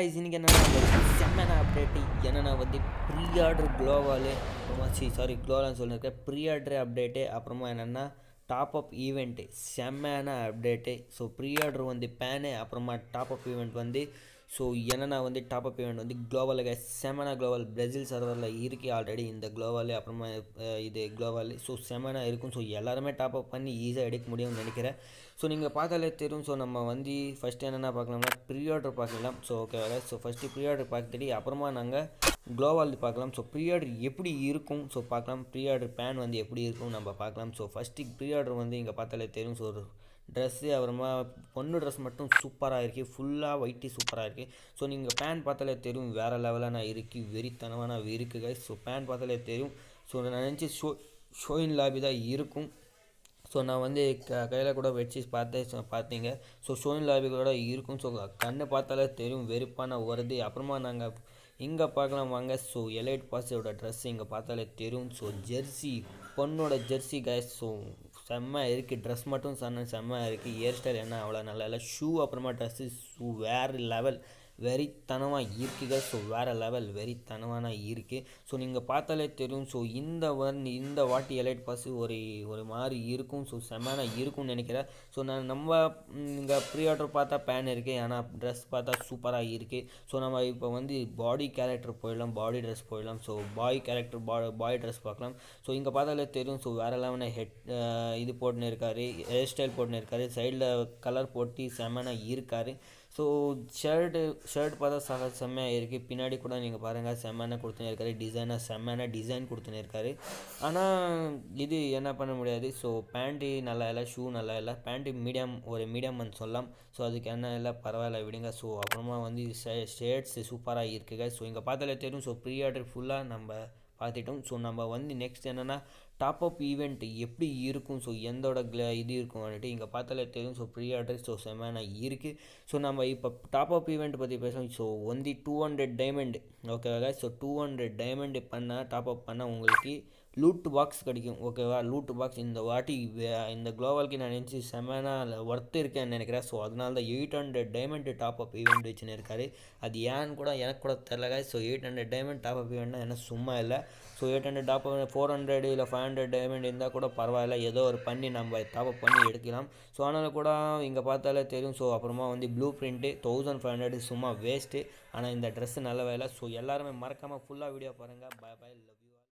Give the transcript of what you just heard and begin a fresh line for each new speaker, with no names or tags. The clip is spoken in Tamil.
காய்ஸ் இன்னைக்கு என்னென்னா செம்மன அப்டேட்டு என்னென்னா வந்து ப்ரீ ஆர்டர் க்ளோவாலு அப்புறமா சி சாரி க்ளோவால்னு சொல்லியிருக்கேன் ப்ரீ ஆர்டர் அப்டேட்டு அப்புறமா என்னென்னா டாப் அப் ஈவெண்ட்டு செம்மன அப்டேட்டு ஸோ ப்ரீ ஆர்டர் வந்து பேனு அப்புறமா டாப் அப் ஈவெண்ட் வந்து ஸோ என்னென்னா வந்து டாப் அப் ஈவெண்ட் வந்து குளோபலுக்கு செமனா குளோபல் பிரேசில் சர்வரில் இருக்குது ஆல்ரெடி இந்த குளோவாலு அப்புறமா அஹ், இது குளோவாலு ஸோ செமனா இருக்கும் ஸோ எல்லாருமே டாப் அப் பண்ணி ஈஸியாக எடுக்க முடியும்னு நினைக்கிறேன் ஸோ நீங்கள் பார்த்தாலே தெரியும் ஸோ நம்ம வந்து ஃபஸ்ட்டு என்னென்ன பார்க்கலாம்னா ப்ரீ ஆர்டர் பார்க்கலாம் ஸோ ஓகேவா ஸோ ஃபஸ்ட்டு ப்ரீ ஆர்டர் பார்த்துட்டு அப்புறமா நாங்கள் குளோவால் பார்க்கலாம் ஸோ ப்ரீ ஆர்டர் எப்படி இருக்கும் ஸோ பார்க்கலாம் ப்ரீ ஆர்டர் பேன் வந்து எப்படி இருக்கும் நம்ம பார்க்கலாம் ஸோ ஃபஸ்ட்டு ப்ரீ ஆர்டர் வந்து இங்கே பார்த்தாலே தெரியும் ஸோ ஒரு ட்ரெஸ்ஸு அப்புறமா பொண்ணு ட்ரெஸ் மட்டும் சூப்பராக இருக்குது ஃபுல்லாக ஒயிட்டி சூப்பராக இருக்குது ஸோ நீங்கள் பேன் பார்த்தாலே தெரியும் வேறு லெவலான இருக்குது வெறித்தனமான இருக்குது guys ஸோ பேன் பார்த்தாலே தெரியும் ஸோ நான் நினச்சி ஷோ ஷோயின் லாபி தான் இருக்கும் ஸோ நான் வந்து க கையில் கூட வச்சு பார்த்தேன் so பார்த்தீங்க ஸோ ஷோயின் லாபி கூட இருக்கும் ஸோ கண்ணு பார்த்தாலே தெரியும் வெறுப்பான வருது அப்புறமா நாங்கள் இங்கே பார்க்கலாம் வாங்க ஸோ எலைட் பாஸோட ட்ரெஸ் இங்கே பார்த்தாலே தெரியும் ஸோ ஜெர்சி பொண்ணோட ஜெர்சி கைஸ் ஸோ செம்ம இருக்குது ட்ரெஸ் மட்டும் செம்ம செம்ம இருக்குது ஹேர் ஸ்டைல் என்ன அவ்வளோ நல்லா இல்லை ஷூ அப்புறமா ட்ரெஸ்ஸு ஷூ வேறு லெவல் வெறித்தனமாக இருக்குங்க ஸோ வேறு லெவல் வெறித்தனமான இருக்குது ஸோ நீங்கள் பார்த்தாலே தெரியும் ஸோ இந்த வந்து இந்த வாட்டி எலைட் பாஸ் ஒரு ஒரு மாதிரி இருக்கும் ஸோ செம்மையான இருக்கும்னு நினைக்கிறேன் ஸோ நான் நம்ம இங்கே ப்ரீ ஆர்டர் பார்த்தா பேன் இருக்குது ஆனால் ட்ரெஸ் பார்த்தா சூப்பராக இருக்குது ஸோ நம்ம இப்போ வந்து பாடி கேரக்டர் போயிடலாம் பாடி ட்ரெஸ் போயிடலாம் ஸோ பாய் கேரக்டர் பா பாய் ட்ரெஸ் பார்க்கலாம் ஸோ இங்கே பார்த்தாலே தெரியும் ஸோ வேறு லெவன ஹெட் இது போட்டுன்னு இருக்காரு ஹேர் ஸ்டைல் போட்டுன்னு இருக்காரு சைடில் கலர் போட்டு செம்மனா இருக்காரு ஸோ ஷர்ட்டு ஷர்ட் பார்த்தா சக செம்மையாக இருக்குது பின்னாடி கூட நீங்கள் பாருங்கள் செம்மையான கொடுத்துன்னு இருக்காரு டிசைனாக செம்மையான டிசைன் கொடுத்துன்னு இருக்காரு ஆனால் இது என்ன பண்ண முடியாது ஸோ பேண்ட்டு நல்லா இல்லை ஷூ நல்லா இல்லை பேண்ட்டு மீடியம் ஒரு மீடியம்னு சொல்லலாம் ஸோ அதுக்கு என்ன இல்லை பரவாயில்ல விடுங்க ஸோ அப்புறமா வந்து ஷேர்ட்ஸ் சூப்பராக இருக்குங்க ஸோ இங்கே பார்த்தாலே தெரியும் ஸோ ப்ரீ ஆர்டர் ஃபுல்லாக நம்ம பார்த்துட்டோம் ஸோ நம்ம வந்து நெக்ஸ்ட் என்னென்னா டாப் அப் ஈவெண்ட் எப்படி இருக்கும் ஸோ எந்தோட க்ள இது இருக்கும் வந்துட்டு இங்கே பார்த்தாலே தெரியும் ஸோ ப்ரீ ஆர்டர் ஸோ செம்மையான இருக்குது ஸோ நம்ம இப்போ டாப் அப் ஈவெண்ட் பற்றி பேசுவோம் so only two hundred diamond ஓகேவா ஸோ டூ ஹண்ட்ரட் டைமண்ட் பண்ணால் டாப் அப் பண்ணால் உங்களுக்கு லூட் பாக்ஸ் கிடைக்கும் ஓகேவா லூட் பாக்ஸ் இந்த வாட்டி வே- இந்த குளோபலுக்கு நான் நினச்சி செம்மையான ஒர்த்து இருக்கேன்னு நினைக்கிறேன் ஸோ அதனால தான் eight hundred diamond top up event வச்சுன்னு இருக்காரு அது ஏன்னு கூட எனக்கு கூட தெரில so eight hundred diamond top up ஈவெண்ட்னா என்ன சும்மா இல்லை so eight hundred top four hundred இல்லை ஃபைவ் ஹண்ட்ரட் டைமண்ட் இருந்தால் கூட பரவாயில்ல ஏதோ ஒரு பண்ணி நம்ம டாப் அப் பண்ணி எடுக்கலாம் ஸோ ஆனாலும் கூட இங்கே பார்த்தாலே தெரியும் ஸோ அப்புறமா வந்து blue print thousand five hundred சும்மா வேஸ்ட்டு ஆனால் இந்த ட்ரெஸ்ஸு நல்ல வேலை ஸோ எல்லாருமே மறக்காமல் ஃபுல்லாக வீடியோ பாருங்கள் பை பை லவ்